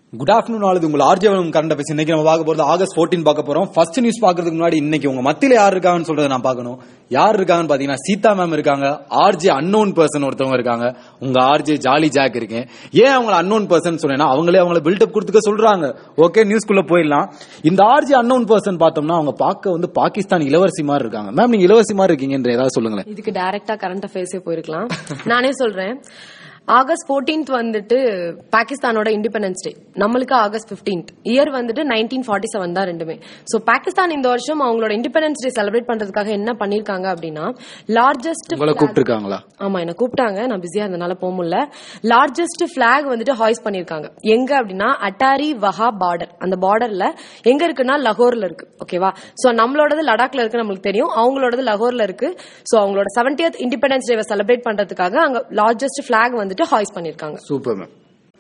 Good afternoon ஆளுது உங்கள் ஆர்ஜவனம் current affairs இன்னைக்கு நம்ம பார்க்க போறது ஆகஸ்ட் 14 பார்க்க போறோம் ஃபர்ஸ்ட் நியூஸ் பார்க்கறதுக்கு முன்னாடி இன்னைக்கு உங்க மத்தியில யார் இருக்காங்கன்னு சொல்றதை நான் பார்க்கணும் யார் இருக்காங்கன்னு பாத்தீங்கன்னா சீதா மேம் இருக்காங்க ஆர்ஜே அன்னோன் பர்சன் ஒருத்தவங்க இருக்காங்க உங்க ஆர்ஜே ஜாலி ஜாக் இருக்கேன் ஏன் அவங்கள அன்னோன் பர்சன் சொன்னேன்னா அவங்களே அவங்கள பில்டப் கொடுத்துக்க சொல்றாங்க ஓகே நியூஸ்க்குள்ள போயிடலாம் இந்த ஆர்ஜே அன்னோன் பர்சன் பார்த்தோம்னா அவங்க பார்க்க வந்து பாகிஸ்தான் இளவரசி மாதிரி இருக்காங்க மேம் நீங்க இளவரசி மாதிரி இருக்கீங்கன்ற ஏதாவது சொல்லுங்களேன் இதுக்கு டைரக்டா கரண்ட் அஃபேர்ஸே போயிருக்கலாம் நானே சொல்றேன் ஆகஸ்ட் 14th வந்துட்டு பாகிஸ்தானோட இண்டிபெண்டன்ஸ் டே நம்மளுக்கு ஆகஸ்ட் 15th இயர் வந்துட்டு நைன்டீன் ஃபார்ட்டி செவன் தான் ரெண்டுமே சோ பாகிஸ்தான் இந்த வருஷம் அவங்களோட இண்டிபெண்டன்ஸ் டே செலிப்ரேட் பண்றதுக்காக என்ன பண்ணிருக்காங்க அப்படின்னா லார்ஜஸ்ட் உங்களை கூப்பிட்டுருக்காங்களா ஆமா என்ன கூப்பிட்டாங்க நான் பிஸியா இருந்தனால போக முடியல லார்ஜஸ்ட் பிளாக் வந்துட்டு ஹாய்ஸ் பண்ணிருக்காங்க எங்க அப்படின்னா அட்டாரி வஹா பார்டர் அந்த பார்டர்ல எங்க இருக்குன்னா லகோர்ல இருக்கு ஓகேவா சோ நம்மளோடது லடாக்ல இருக்கு நம்மளுக்கு தெரியும் அவங்களோடது லகோர்ல இருக்கு சோ அவங்களோட 70th இண்டிபெண்டன்ஸ் டேவை செலிப்ரேட் பண்றதுக்காக அங்க லார்ஜஸ்ட் பிளாக் வந்துட்டு ஹாய்ஸ் பண்ணிருக்காங்க சூப்பர் மேம்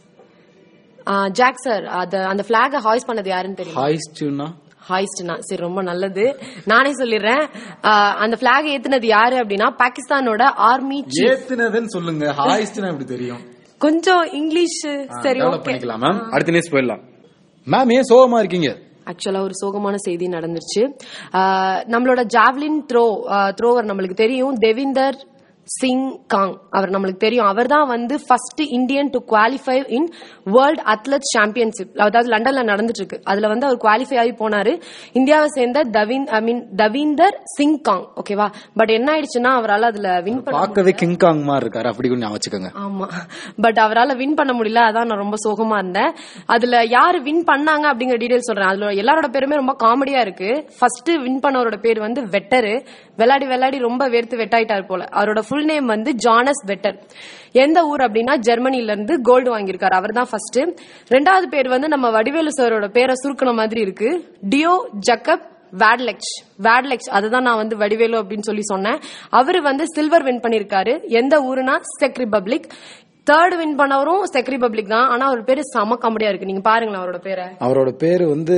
ஜாக் சார் அத அந்த பிளாக ஹாய்ஸ் பண்ணது யாருன்னு தெரியும் ஹாய்ஸ்டுனா ஹாய்ஸ்ட்னா சரி ரொம்ப நல்லது நானே சொல்லிடுறேன் ஆ, அந்த பிளாக் ஏத்துனது யாரு அப்படின்னா பாகிஸ்தானோட ஆர்மி ஏத்துனதுன்னு சொல்லுங்க ஹாய்ஸ்ட்னா எப்படி தெரியும் கொஞ்சம் இங்கிலீஷ் சரி டெவலப் ஓகே பண்ணிக்கலாம் மேம் அடுத்த நியூஸ் போயிடலாம் மேம் ஏன் சோகமா இருக்கீங்க ஆக்சுவலா ஒரு சோகமான செய்தி நடந்துருச்சு ஆஹ் நம்மளோட ஜாவ்லின் த்ரோ த்ரோவர் நம்மளுக்கு தெரியும் தேவிந்தர் சிங் காங் அவர் நம்மளுக்கு தெரியும் அவர் தான் வந்து first Indian to qualify in world athlete championship அதாவது லண்டன்ல நடந்துட்டு இருக்கு அதுல வந்து அவர் குவாலிஃபை ஆகி போனாரு இந்தியாவை சேர்ந்த தவின் ஐ மீன் தவீந்தர் சிங் காங் ஓகேவா பட் என்ன ஆயிடுச்சுன்னா அவரால் அதுல வின் பண்ண பார்க்கவே கிங் காங் மாதிரி இருக்காரு அப்படி கொஞ்சம் ஞாபகம் வச்சுக்கோங்க ஆமா பட் அவரால வின் பண்ண முடியல அதான் நான் ரொம்ப சோகமா இருந்தேன் அதுல யாரு வின் பண்ணாங்க அப்படிங்கிற டீடைல் சொல்றேன் அதுல எல்லாரோட பேருமே ரொம்ப காமெடியா இருக்கு ஃபர்ஸ்ட் வின் பண்ணவரோட பேர் வந்து வெட்டரு விளையாடி விளையாடி ரொம்ப வேர்த்து வெட்டாயிட்டார் போல அவரோட ஃபுல் நேம் வந்து ஜானஸ் வெட்டர் எந்த ஊர் அப்படின்னா ஜெர்மனில இருந்து கோல்டு வாங்கியிருக்காரு அவர் தான் ஃபர்ஸ்ட் ரெண்டாவது பேர் வந்து நம்ம வடிவேலு சாரோட பேரை சுருக்கின மாதிரி இருக்கு டியோ ஜக்கப் வேட்லெக்ஸ் வேட்லெக்ஸ் அதுதான் நான் வந்து வடிவேலு அப்படின்னு சொல்லி சொன்னேன் அவரு வந்து சில்வர் வின் பண்ணிருக்காரு எந்த ஊருனா செக் ரிபப்ளிக் தேர்ட் வின் பண்ணவரும் செக் ரிபப்ளிக் தான் ஆனா அவர் பேரு செம காமெடியா இருக்கு நீங்க பாருங்களேன் அவரோட பேரை அவரோட பேரு வந்து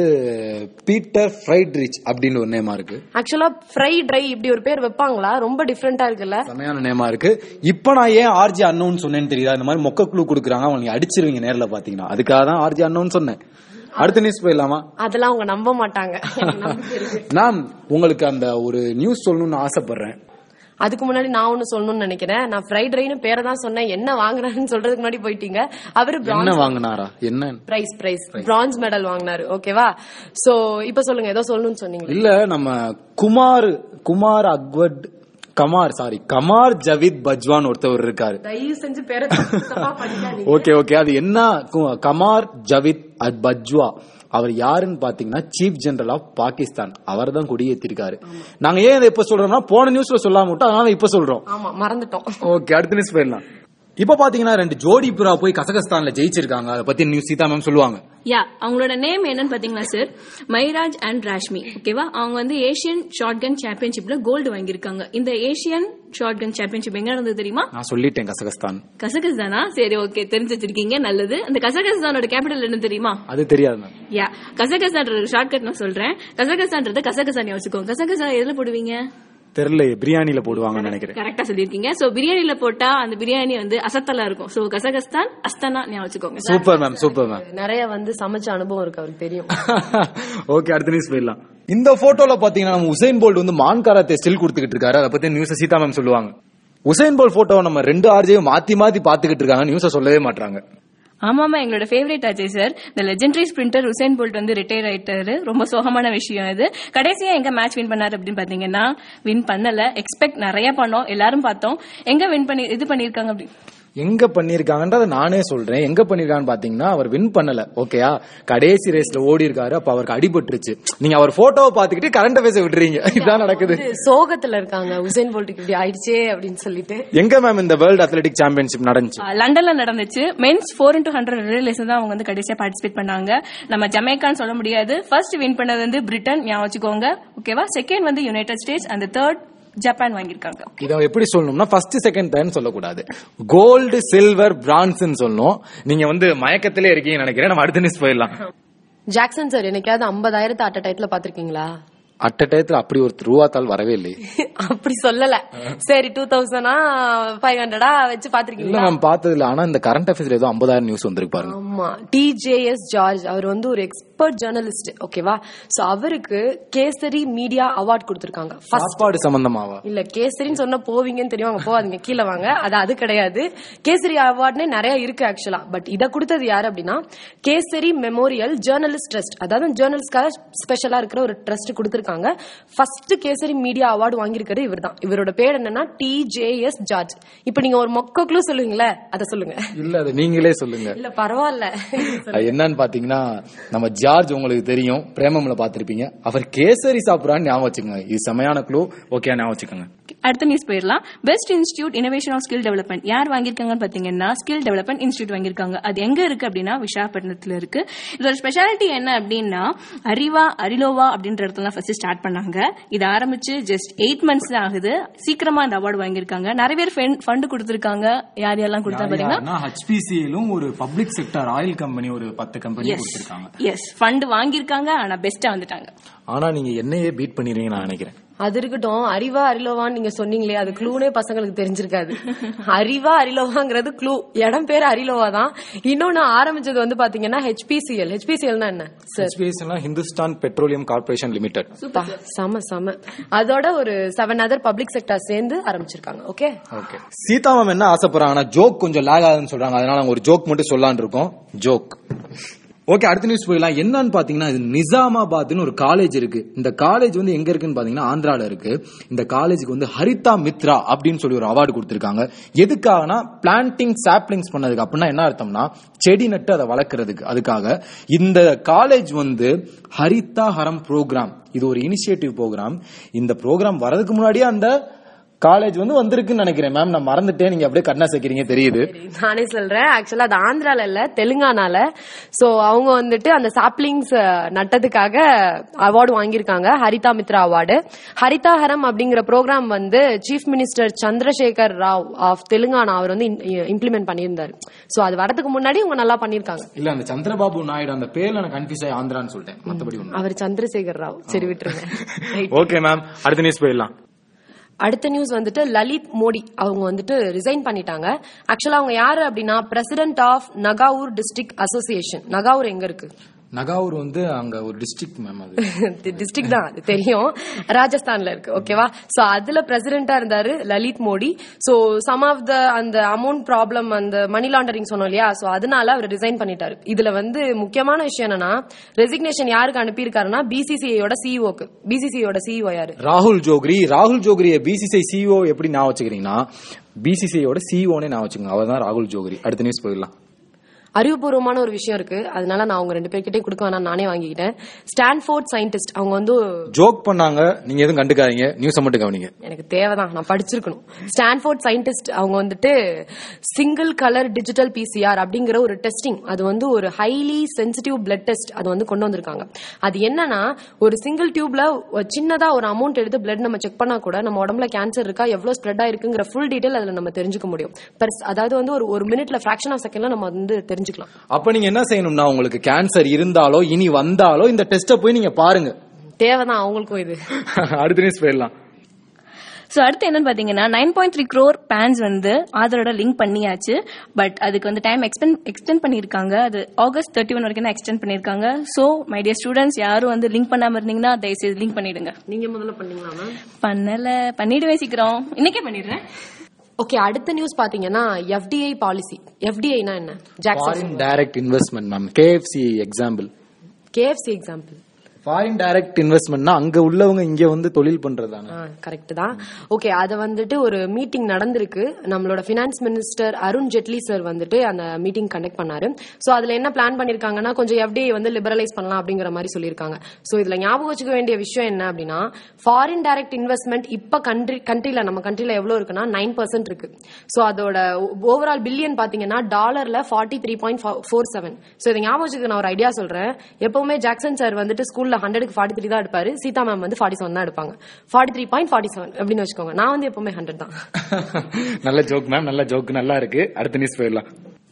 பீட்டர் ஃப்ரைட் ரிச் அப்படின்னு ஒரு நேமா இருக்கு ஆக்சுவலா ஃப்ரை ட்ரை இப்படி ஒரு பேர் வைப்பாங்களா ரொம்ப டிஃப்ரெண்டா இருக்குல்ல செமையான நேமா இருக்கு இப்ப நான் ஏன் ஆர்ஜி அன்னோன்னு சொன்னேன்னு தெரியுதா இந்த மாதிரி மொக்க குழு கொடுக்குறாங்க அவங்க நீங்க அடிச்சிருவீங்க நேர்ல பாத்தீங்கன்னா அதுக்காக தான் ஆர்ஜி அன்னோன்னு சொன்னேன் அடுத்த நியூஸ் போயிடலாமா அதெல்லாம் அவங்க நம்ப மாட்டாங்க எனக்கு நம்பிக்கை இருக்கு. நான் உங்களுக்கு அந்த ஒரு நியூஸ் சொல்லணும்னு ஆசைப்படுறேன் அதுக்கு முன்னாடி நான் ஒண்ணு சொல்லணும்னு நினைக்கிறேன் நான் ஃப்ரைட் ரைன்னு பேரை தான் சொன்னேன் என்ன வாங்குறாருன்னு சொல்றதுக்கு முன்னாடி போயிட்டீங்க அவரு என்ன பிரான்ஸ் வாங்கினாரா என்ன பிரைஸ் பிரைஸ் பிரான்ஸ் மெடல் வாங்கினாரு ஓகேவா சோ இப்ப சொல்லுங்க ஏதோ சொல்லணும்னு சொன்னீங்க இல்ல நம்ம குமார் குமார் அக்வட் கமார் சாரி கமார் ஜவித் பஜ்வான் ஒருத்தவர் இருக்காரு தயவு செஞ்சு பேரை தப்பா படிக்காதீங்க ஓகே ஓகே அது என்ன கு- கமார் ஜவித் அத் பஜ்வா அவர் யாருன்னு பாத்தீங்கன்னா சீஃப் ஜெனரல் ஆஃப் பாகிஸ்தான் அவர் தான் கொடியேற்றிருக்காரு நாங்க ஏன் இதை இப்ப சொல்றோம்னா போன நியூஸ்ல சொல்லாம விட்டோம் அதனால இப்ப சொல்றோம் ஆமா மறந்துட்டோம் ஓகே அடுத்த நியூஸ் போயிடலாம் இப்ப பாத்தீங்கன்னா ரெண்டு ஜோடி புறா போய் கசகஸ்தான்ல ஜெயிச்சிருக்காங்க அதை பத்தி நியூஸ் சீதா மேம் சொல்லுவாங்க யா அவங்களோட நேம் என்னன்னு பாத்தீங்களா சார் மைராஜ் அண்ட் ராஷ்மி ஓகேவா அவங்க வந்து ஏசியன் ஷார்ட் கன் சாம்பியன்ஷிப்ல கோல்டு வாங்கியிருக்காங்க இந்த ஏசியன் ஷார்ட் கன் சாம்பியன்ஷிப் எங்க நடந்தது தெரியுமா நான் சொல்லிட்டேன் கசகஸ்தான் கசகஸ்தானா சரி ஓகே தெரிஞ்சு வச்சிருக்கீங்க நல்லது அந்த கசகஸ்தானோட கேபிட்டல் என்ன தெரியுமா அது தெரியாது மேம் யா கசகஸ்தான் ஷார்ட்கட் நான் சொல்றேன் கசகஸ்தான்றது கசகஸ்தான் வச்சுக்கோங்க கசகஸ்தான் எதுல போடுவீங்க தெரியல பிரியாணில போடுவாங்கன்னு நினைக்கிறேன் கரெக்டா சொல்லியிருக்கீங்க சோ பிரியாணில போட்டா அந்த பிரியாணி வந்து அசத்தலா இருக்கும் சோ கசகஸ்தான் அஸ்தானா ஞாபகம் வச்சுக்கோங்க சூப்பர் மேம் சூப்பர் மேம் நிறைய வந்து சமைச்ச அனுபவம் இருக்கு அவருக்கு தெரியும் ஓகே அடுத்த நியூஸ் போயிடலாம் இந்த போட்டோல பாத்தீங்கன்னா நம்ம உசைன் போல்ட் வந்து மான் கராத்தே ஸ்டில் கொடுத்துக்கிட்டு இருக்காரு அதை பத்தி நியூஸ் சீதா மேம் சொல்லுவாங்க உசைன் போல்ட் போட்டோவை நம்ம ரெண்டு ஆர்ஜையும் மாத்தி மாத்தி பாத்துக்கிட்டு இருக்காங்க நியூஸ சொல்லவே மாட்டாங்க ஆமாமா எங்களோட ஃபேவரட் ஆச்சு சார் இந்த லெஜெண்டரி ஸ்பிரிண்டர் உசேன் போல்ட் வந்து ரிட்டையர் ஆயிட்டாரு ரொம்ப சோகமான விஷயம் இது கடைசியா எங்க மேட்ச் வின் பண்ணாரு அப்படின்னு பாத்தீங்கன்னா வின் பண்ணல எக்ஸ்பெக்ட் நிறைய பண்ணோம் எல்லாரும் பார்த்தோம் எங்க வின் பண்ணி இது பண்ணிருக்காங்க அப்படி எங்க பண்ணிருக்காங்கன்றத நானே சொல்றேன் எங்க பண்ணிருக்காங்கன்னு பாத்தீங்கன்னா அவர் வின் பண்ணல ஓகேயா கடைசி ரேஸ்ல ஓடி இருக்காரு அப்ப அவருக்கு அடிபட்டுருச்சு நீங்க அவர் போட்டோவை பாத்துக்கிட்டு கரண்ட் பேச விட்டுறீங்க இதான் நடக்குது வந்து சோகத்துல இருக்காங்க உசேன் போல்ட்டுக்கு இப்படி ஆயிடுச்சே அப்படின்னு சொல்லிட்டு எங்க மேம் இந்த வேர்ல்ட் அத்லெட்டிக் சாம்பியன்ஷிப் நடந்துச்சு ஆஹ் லண்டன்ல நடந்துச்சு men's four into hundred relays தான் அவங்க வந்து கடைசியா பார்ட்டிசிபேட் பண்ணாங்க நம்ம ஜமைக்கான்னு சொல்ல முடியாது ஃபர்ஸ்ட் வின் பண்ணது வந்து பிரிட்டன் ஞாபகம் வச்சுக்கோங்க ஓகேவா செகண்ட் வந்து யுனைடெட் ஸ்டேட்ஸ் அந்த தேர்ட் ஜப்பான் வாங்கியிருக்காங்க இதை எப்படி சொல்லணும்னா ஃபர்ஸ்ட் செகண்ட் தேர்ட் சொல்லக்கூடாது கோல்டு சில்வர் பிரான்ஸ் சொல்லணும் நீங்க வந்து மயக்கத்திலே இருக்கீங்கன்னு நினைக்கிறேன் நம்ம அடுத்த நியூஸ் போயிடலாம் ஜாக்சன் சார் என்னைக்காவது ஐம்பதாயிரத்து அட் டைத்துல பாத்திருக்கீங்களா அட்ட டயத்துல அப்படி ஒரு ரூபாத்தால் வரவே இல்லையே அப்படி சொல்லல சரி டூ தௌசண்டா ஃபைவ் ஹண்ட்ரடா வச்சு இல்ல பாத்திருக்கீங்களா மேம் பார்த்தது இல்ல ஆனா இந்த கரண்ட் அஃபேர்ஸ்ல ஏதோ ஐம்பதாயிரம் நியூஸ் வந்திருக்கு பாருங்க ஆமா டிஜேஎஸ் ஜார்ஜ் அவர் வந்து ஒரு எக்ஸ்பர்ட் ஜேர்னலிஸ்ட் ஓகேவா சோ அவருக்கு கேசரி மீடியா அவார்ட் கொடுத்திருக்காங்க First சாப்பாடு சம்பந்தமாவா இல்ல கேசரின்னு சொன்னா போவீங்கன்னு தெரியும் அங்க போவாதீங்க கீழே வாங்க அது அது கிடையாது கேசரி அவார்ட்னே நிறைய இருக்கு ஆக்சுவலா பட் இத கொடுத்தது யாரு அப்படின்னா கேசரி மெமோரியல் ஜேர்னலிஸ்ட் ட்ரஸ்ட் அதாவது ஜேர்னலிஸ்ட்காக ஸ்பெஷலா இருக்கிற ஒரு ட்ரஸ்ட் கொடுத்திருக்காங்க ஃபர்ஸ்ட் கேசரி மீடியா அவார்டு வாங்கியிருக்கிறது இவர்தான் இவரோட பேர் என்னன்னா டிஜேஎஸ் ஜார்ஜ் இப்ப நீங்க ஒரு மொக்க க்ளூ சொல்லுவீங்களே அத சொல்லுங்க இல்ல அது நீங்களே சொல்லுங்க இல்ல பரவாயில்ல அது என்னன்னு பாத்தீங்கன்னா நம்ம ஜார்ஜ் உங்களுக்கு தெரியும் பிரேமம்ல பாத்திருப்பீங்க அவர் கேசரி சாப்பிடுறான்னு ஞாபகம் வச்சுக்கோங்க இது செமையான க்ளூ ஓகே ஞாபகம் வச்சுக்கோங்க அடுத்த நியூஸ் போயிடலாம் best institute innovation of skill development யார் வாங்கியிருக்காங்கன்னு பாத்தீங்கன்னா ஸ்கில் டெவலப்மெண்ட் இன்ஸ்டியூட் வாங்கியிருக்காங்க அது எங்க இருக்கு அப்படின்னா விசாகப்பட்டினத்துல இருக்கு இதோட ஸ்பெஷாலிட்டி என்ன அப்படின்னா அறிவா அரிலோவா அப்படின்ற இடத்துல ஃபர்ஸ்ட் ஸ்டார்ட் பண்ணாங்க இது ஆரம்பிச்சு ஜஸ்ட் எயிட் மந்த்ஸ் தான் ஆகுது சீக்கிரமா அந்த அவார்டு வாங்கியிருக்காங்க நிறைய பேர் ஃபண்ட் கொடுத்திருக்காங்க யார் யாரெல்லாம் கொடுத்தா பாத்தீங்கன்னா ஹெச்பிசியிலும் ஒரு பப்ளிக் செக்டர் ஆயில் கம்பெனி ஒரு பத்து கம்பெனி கொடுத்திருக்காங்க எஸ் ஃபண்ட் வாங்கியிருக்காங்க ஆனா பெஸ்டா வந்துட்டாங்க ஆனா நீங்க என்னையே பீட் பண்ணிடுறீங்க நான் நினைக்கிறேன் அது இருக்கட்டும் அறிவா அரிலோவான்னு நீங்க சொன்னீங்களே அது க்ளூனே பசங்களுக்கு தெரிஞ்சிருக்காது அறிவா அரிலோவாங்கிறது க்ளூ இடம் பேர் அரிலோவா தான் இன்னொன்னு ஆரம்பிச்சது வந்து பாத்தீங்கன்னா ஹெச்பிசிஎல் ஹெச்பிசிஎல்னா என்ன சார் ஹெச்பிஎஸ்னா ஹிந்துஸ்தான் பெட்ரோலியம் கார்பரேஷன் லிமிடெட் பா, செம செம அதோட ஒரு செவன் அதர் பப்ளிக் செக்டர் சேர்ந்து ஆரம்பிச்சிருக்காங்க ஓகே ஓகே சீதா மேம் என்ன ஆசைப்படுறாங்கன்னா ஜோக் கொஞ்சம் லேக் ஆகுதுன்னு சொல்றாங்க அதனால நாங்க ஒரு ஜோக் மட்டும் சொல்லலாம்னு இருக்கோம் ஜோக் ஓகே அடுத்த நியூஸ் போயிடலாம் என்னன்னு பாத்தீங்கன்னா இது நிசாமாபாத்னு ஒரு காலேஜ் இருக்கு இந்த காலேஜ் வந்து எங்க இருக்குன்னு பாத்தீங்கன்னா ஆந்திரால இருக்கு இந்த காலேஜுக்கு வந்து ஹரிதா மித்ரா அப்படின்னு சொல்லி ஒரு அவார்டு கொடுத்திருக்காங்க எதுக்காகனா பிளான்டிங் சாப்ளிங்ஸ் பண்ணதுக்கு அப்படின்னா என்ன அர்த்தம்னா செடி நட்டு அதை வளர்க்கறதுக்கு அதுக்காக இந்த காலேஜ் வந்து ஹரிதா ஹரம் ப்ரோக்ராம் இது ஒரு இனிஷியேட்டிவ் ப்ரோக்ராம் இந்த ப்ரோக்ராம் வரதுக்கு முன்னாடியே அந்த காலேஜ் வந்து வந்திருக்குன்னு நினைக்கிறேன் மேம் நான் மறந்துட்டேன் நீங்க அப்படியே கண்ணா சேர்க்கிறீங்க தெரியுது நானே சொல்றேன் ஆக்சுவலா அது ஆந்திரால இல்ல தெலுங்கானால சோ அவங்க வந்துட்டு அந்த சாப்ளிங்ஸ் நட்டதுக்காக அவார்டு வாங்கியிருக்காங்க ஹரிதா மித்ரா அவார்டு ஹரிதா ஹரம் அப்படிங்கிற ப்ரோக்ராம் வந்து chief minister Chandrasekhar Rao of Telangana அவர் வந்து இம்ப்ளிமெண்ட் பண்ணியிருந்தாரு சோ அது வரதுக்கு முன்னாடி இவங்க நல்லா பண்ணிருக்காங்க இல்ல அந்த சந்திரபாபு நாயுடு அந்த பேர்ல நான் கன்ஃபியூஸ் ஆகி ஆந்திரான்னு சொல்லிட்டேன் மத்தபடி ஒண்ணு அவர் சந்திரசேகர் ராவ் சரி விட்டுருங்க Right. ஓகே மேம் அடுத்த நியூஸ் போயிடலாம் அடுத்த நியூஸ் வந்துட்டு லலித் மோடி அவங்க வந்துட்டு ரிசைன் பண்ணிட்டாங்க ஆக்சுவலா அவங்க யாரு அப்படின்னா president of Nagaur district association Nagaur எங்க இருக்கு நகாவூர் வந்து அங்க ஒரு டிஸ்ட்ரிக்ட் மேம் அது டிஸ்ட்ரிக்ட் தான் அது தெரியும் ராஜஸ்தான்ல இருக்கு ஓகேவா சோ அதுல பிரசிடென்டா இருந்தாரு Lalit Modi so some of the அந்த அமௌண்ட் ப்ராப்ளம் அந்த மணி லாண்டரிங் சொன்னோம் இல்லையா சோ அதனால அவர் ரிசைன் பண்ணிட்டாரு இதுல வந்து முக்கியமான விஷயம் என்னன்னா ரெசிக்னேஷன் யாருக்கு அனுப்பியிருக்காருன்னா பிசிசிஐயோட சிஇஓக்கு பிசிசிஐயோட சிஇஓ யாரு ராகுல் ஜோக்ரி ராகுல் ஜோக்ரிய பிசிசிஐ சிஓ எப்படி ஞாபகம் வச்சுக்கிறீங்கன்னா பிசிசிஐயோட சிஓனே ஞாபகம் வச்சுக்கோங்க அவர் தான் ராகுல் ஜோக்ரி அடுத்த நியூஸ் போயிடலாம் அறிவுபூர்வமான ஒரு விஷயம் இருக்கு அதனால நான் அவங்க ரெண்டு பேர்கிட்டயும் கொடுக்க வேணாம் நானே வாங்கிக்கிட்டேன் ஸ்டான்ஃபோர்ட் சயின்டிஸ்ட் அவங்க வந்து ஜோக் பண்ணாங்க நீங்க எதுவும் கண்டுக்காதீங்க நியூஸை மட்டும் கவனிங்க எனக்கு தேவைதான் நான் படிச்சிருக்கணும் ஸ்டான்ஃபோர்ட் சயின்டிஸ்ட் அவங்க வந்துட்டு சிங்கிள் கலர் டிஜிட்டல் பிசிஆர் அப்படிங்கிற ஒரு டெஸ்டிங் அது வந்து ஒரு ஹைலி சென்சிட்டிவ் பிளட் டெஸ்ட் அது வந்து கொண்டு வந்திருக்காங்க அது என்னன்னா ஒரு சிங்கிள் டியூப்ல ஒரு சின்னதா ஒரு அமௌண்ட் எடுத்து பிளட் நம்ம செக் பண்ணா கூட நம்ம உடம்புல கேன்சர் இருக்கா எவ்வளவு ஸ்ப்ரெட் ஆயிருக்குங்கிற ஃபுல் டீடைல் அதுல நம்ம தெரிஞ்சுக்க முடியும் பெருசு- அதாவது வந்து ஒரு ஒரு மினிட்ல ஃபிராக்ஷன் ஆஃப் செகண்ட்ல நம்ம வந்து தெரிஞ்சுக்கலாம் அப்ப நீங்க என்ன செய்யணும்னா உங்களுக்கு கேன்சர் இருந்தாலோ இனி வந்தாலோ இந்த டெஸ்ட போய் நீங்க பாருங்க தேவைதான் அவங்களுக்கும் இது அடுத்த நியூஸ் போயிடலாம் சோ அடுத்து என்னன்னு பாத்தீங்கன்னா nine point three crore PANs வந்து ஆதாரோட லிங்க் பண்ணியாச்சு பட் அதுக்கு வந்து டைம் எக்ஸ்டெண்ட் எக்ஸ்டெண்ட் பண்ணிருக்காங்க அது ஆகஸ்ட் தேர்ட்டி ஒன் வரைக்கும் எக்ஸ்டெண்ட் பண்ணிருக்காங்க சோ மை டியர் ஸ்டூடெண்ட்ஸ் யாரும் வந்து லிங்க் பண்ணாம இருந்தீங்கன்னா தயவுசெய்து லிங்க் பண்ணிடுங்க நீங்க முதல்ல பண்ணீங்களா மேம் பண்ணல பண்ணிடுவேன் சீக்கிரம் இன்னைக்கே பண்ணிடுறேன் ஓகே அடுத்த நியூஸ் பாத்தீங்கன்னா எஃப்டிஐ பாலிசி எஃப்டிஐனா என்ன Jackson foreign direct investment ma'am KFC example KFC example foreign direct இன்வெஸ்ட்மெண்ட்னா அங்க உள்ளவங்க இங்க வந்து தொழில் பண்றதானே கரெக்ட் தான் ஓகே அது வந்துட்டு ஒரு மீட்டிங் நடந்திருக்கு நம்மளோட finance minister Arun Jaitley sir வந்துட்டு அந்த மீட்டிங் கண்டக்ட் பண்ணாரு சோ அதுல என்ன பிளான் பண்ணிருக்காங்கன்னா கொஞ்சம் எஃப்டிஐ வந்து லிபரலைஸ் பண்ணலாம் அப்படிங்கிற மாதிரி சொல்லியிருக்காங்க சோ இதுல ஞாபகம் வச்சுக்க வேண்டிய விஷயம் என்ன அப்படின்னா ஃபாரின் டைரக்ட் இன்வெஸ்ட்மெண்ட் இப்ப கண்ட்ரி கண்ட்ரில நம்ம கண்ட்ரில எவ்வளவு இருக்குன்னா நைன் பர்சன்ட் இருக்கு சோ அதோட ஓவரால் பில்லியன் பாத்தீங்கன்னா டாலர்ல forty three point four seven so இதை ஞாபகம் வச்சுக்க நான் ஒரு ஐடியா சொல்றேன் எப்பவுமே ஜாக்சன் சார் வந்துட்டு ஸ்கூல்ல ஹண்ட்ரடுக்கு ஃபார்ட்டி த்ரீ தான் எடுப்பாரு சீதா மேம் வந்து ஃபார்ட்டி செவன் தான் எடுப்பாங்க forty three point forty seven அப்படின்னு வச்சுக்கோங்க நான் வந்து எப்பவுமே ஹண்ட்ரட் தான் நல்ல ஜோக் மேம் நல்ல ஜோக் நல்லா இருக்கு அடுத்த நியூஸ் போயிடலாம்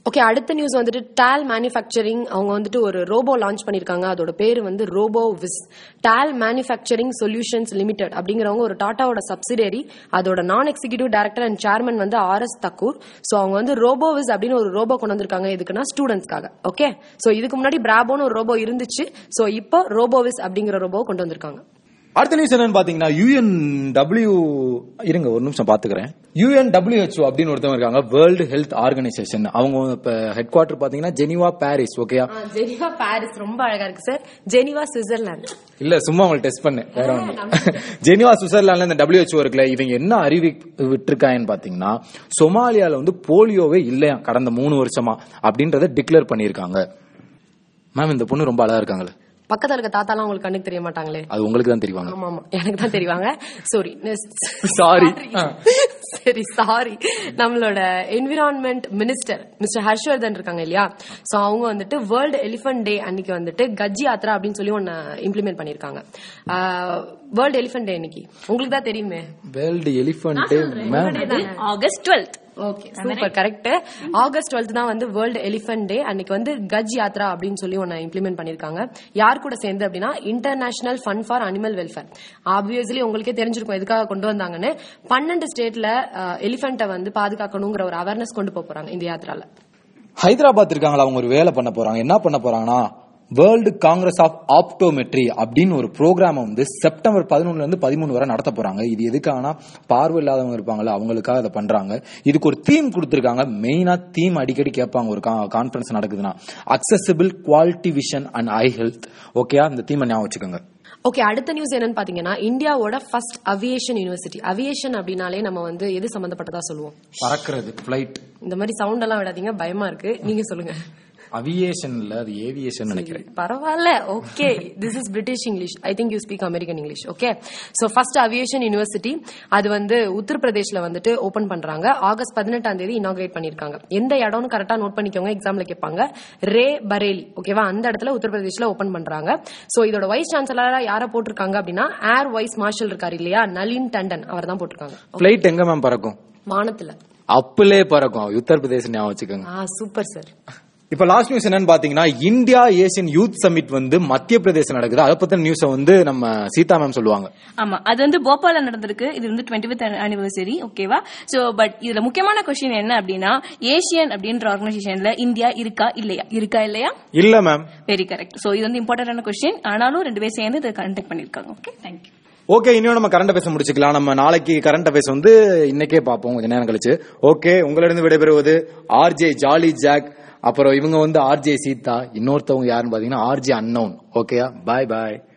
ஓகே அடுத்த நியூஸ் வந்துட்டு டால் மேனுஃபேக்சரிங் அவங்க வந்துட்டு ஒரு ரோபோ லான்ச் பண்ணிருக்காங்க அதோட பேரு வந்து robo wiz TAL manufacturing solutions limited அப்படிங்கிறவங்க ஒரு டாட்டாவோட சப்சிடரி அதோட நான் எக்ஸிகியூட்டிவ் டைரக்டர் அண்ட் சேர்மன் வந்து ஆர் எஸ் தக்கூர் சோ அவங்க வந்து ரோபோ விஸ் அப்படின்னு ஒரு ரோபோ கொண்டு வந்திருக்காங்க எதுக்குன்னா ஸ்டூடெண்ட்ஸ்க்காக ஓகே சோ இதுக்கு முன்னாடி பிராபோன்னு ஒரு ரோபோ இருந்துச்சு சோ இப்போ ரோபோவிஸ் அப்படிங்கிற ரோபோ கொண்டு வந்திருக்காங்க அடுத்த நியூஸ் என்னன்னு பாத்தீங்கன்னா யூஎன் டபிள்யூ இருங்க ஒரு நிமிஷம் பாத்துக்கிறேன் யூஎன் டபிள்யூஹெச்ஓ அப்படின்னு ஒருத்தவங்க இருக்காங்க வேர்ல்டு ஹெல்த் ஆர்கனைசேஷன் அவங்க இப்ப ஹெட் குவார்டர் பாத்தீங்கன்னா ஜெனிவா பாரிஸ் ஓகேயா ஜெனிவா பாரிஸ் ரொம்ப அழகா இருக்கு சார் ஜெனிவா சுவிட்சர்லாந்து இல்ல சும்மா அவங்களை டெஸ்ட் பண்ணு வேற ஒண்ணு ஜெனிவா சுவிட்சர்லாந்துல இந்த டபிள்யூஹெச்ஓ இருக்குல்ல இவங்க என்ன அறிவி விட்டுருக்காங்கன்னு பாத்தீங்கன்னா சொமாலியால வந்து போலியோவே இல்லையா கடந்த மூணு வருஷமா அப்படின்றத டிக்ளேர் பண்ணிருக்காங்க மேம் இந்த பொண்ணு ரொம்ப அழகா இருக்காங்களே பக்கத்துல இருக்க தாத்தாலாம் உங்களுக்கு கண்ணுக்கு தெரிய மாட்டாங்களே அது உங்களுக்கு தான் தெரிவாங்க ஆமா ஆமா எனக்கு தான் தெரிவாங்க சாரி Sorry. சரி சாரி நம்மளோட என்விரான்மெண்ட் மினிஸ்டர் மிஸ்டர் ஹர்ஷ்வர்தன் இருக்காங்க இல்லையா சோ அவங்க வந்துட்டு வேர்ல்டு எலிஃபன்ட் டே அன்னைக்கு வந்துட்டு கஜ்ஜி யாத்ரா அப்படின்னு சொல்லி ஒன்னு இம்ப்ளிமெண்ட் பண்ணிருக்காங்க வேர்ல்டு எலிஃபன்ட் டே அன்னைக்கு உங்களுக்கு தான் தெரியுமே world elephant ma'am August twelfth okay super correct August twelfth தான் வந்து வேர்ல்டு எலிஃபன்ட் டே அன்னைக்கு வந்து கஜ் யாத்ரா அப்படின்னு சொல்லி ஒன்னு இம்ப்ளிமெண்ட் பண்ணிருக்காங்க யார் கூட சேர்ந்து அப்படின்னா international fund for animal welfare obviously உங்களுக்கே தெரிஞ்சிருக்கும் எதுக்காக கொண்டு வந்தாங்கன்னு பன்னெண்டு ஸ்டேட்ல எலிஃபென்ட்டை வந்து பாதுகாக்கணுங்கிற ஒரு அவேர்னஸ் கொண்டு போக போறாங்க இந்த யாத்ரால ஹைதராபாத் இருக்காங்களா அவங்க ஒரு வேலை பண்ண போறாங்க என்ன பண்ண போறாங்கன்னா வேர்ல்டு காங்கிரஸ் ஆஃப் ஆப்டோமெட்ரி அப்படின்னு ஒரு ப்ரோக்ராம் வந்து செப்டம்பர் பதினொன்னுல இருந்து பதிமூணு வரை நடத்த போறாங்க இது எதுக்காகனா பார்வை இல்லாதவங்க இருப்பாங்கல்ல அவங்களுக்காக அதை பண்றாங்க இதுக்கு ஒரு தீம் கொடுத்திருக்காங்க மெயினா தீம் அடிக்கடி கேட்பாங்க ஒரு கான்ஃபரன்ஸ் நடக்குதுன்னா accessible quality vision and eye health ஓகேயா இந்த தீமை ஞாபகம் வச்சுக்கோங்க ஓகே அடுத்த நியூஸ் என்னன்னு பாத்தீங்கன்னா இந்தியாவோட ஃபர்ஸ்ட் அவியேஷன் யூனிவர்சிட்டி அவியேஷன் அப்படின்னாலே நம்ம வந்து எது சம்பந்தப்பட்டதா சொல்லுவோம் பறக்கிறது ஃபிளைட் இந்த மாதிரி சவுண்ட் எல்லாம் விடாதீங்க பயமா இருக்கு நீங்க சொல்லுங்க அவியேஷன்ல அது ஏவியேஷன் நினைக்கிறேன் பரவாயில்ல okay this is British English I think you speak American English okay so first aviation university அது வந்து உத்தரப்பிரதேஷ்ல வந்துட்டு ஓபன் பண்றாங்க ஆகஸ்ட் பதினெட்டாம் தேதி இனாகிரேட் பண்ணிருக்காங்க எந்த இடம்னு கரெக்டா நோட் பண்ணிக்கோங்க எக்ஸாம்ல கேட்பாங்க ரே பரேலி ஓகேவா அந்த இடத்துல உத்தரப்பிரதேஷ்ல ஓபன் பண்றாங்க சோ இதோட வைஸ் சான்சலரா யார போட்டிருக்காங்க அப்படின்னா ஏர் வைஸ் மார்ஷல் இருக்காரு இல்லையா நளின் டண்டன் அவர் தான் போட்டிருக்காங்க ஃபிளைட் எங்க மேம் பறக்கும் வானத்துல அப்பிலே பறக்கும் உத்தரப்பிரதேச ஞாபகம் வச்சுக்கோங்க ஆ சூப்பர் சார் இப்ப லாஸ்ட் நியூஸ் என்னன்னு பாத்தீங்கன்னா இந்தியா ஏசியன் யூத் சமிட் வந்து மத்திய பிரதேசம் நடக்குது அதை பத்தின நியூஸ வந்து நம்ம சீதா மேம் சொல்லுவாங்க ஆமா அது வந்து போபால்ல நடந்திருக்கு இது வந்து டுவெண்ட்டி ஃபிஃப்த் அனிவர்சரி ஓகேவா சோ பட் இதுல முக்கியமான கொஸ்டின் என்ன அப்படின்னா ஏசியன் அப்படின்ற ஆர்கனைசேஷன்ல இந்தியா இருக்கா இல்லையா இருக்கா இல்லையா இல்ல மேம் வெரி கரெக்ட் சோ இது வந்து இம்பார்ட்டன்டான கொஸ்டின் ஆனாலும் ரெண்டு பேர் சேர்ந்து இதை கண்டக்ட் பண்ணிருக்காங்க ஓகே தேங்க்யூ ஓகே இன்னும் நம்ம கரண்ட் அஃபேர்ஸ் முடிச்சுக்கலாம் நம்ம நாளைக்கு கரண்ட் அஃபேர்ஸ் வந்து இன்னைக்கே பார்ப்போம் கொஞ்ச நேரம் கழிச்சு ஓகே உங்களிடம் விடைபெறுவது ஆர்ஜே ஜாலி ஜாக் அப்புறம் இவங்க வந்து ஆர்ஜே சீதா இன்னொருத்தவங்க யாருன்னு பாத்தீங்கன்னா ஆர்ஜே அன்னோன் ஓகேயா பாய் பாய்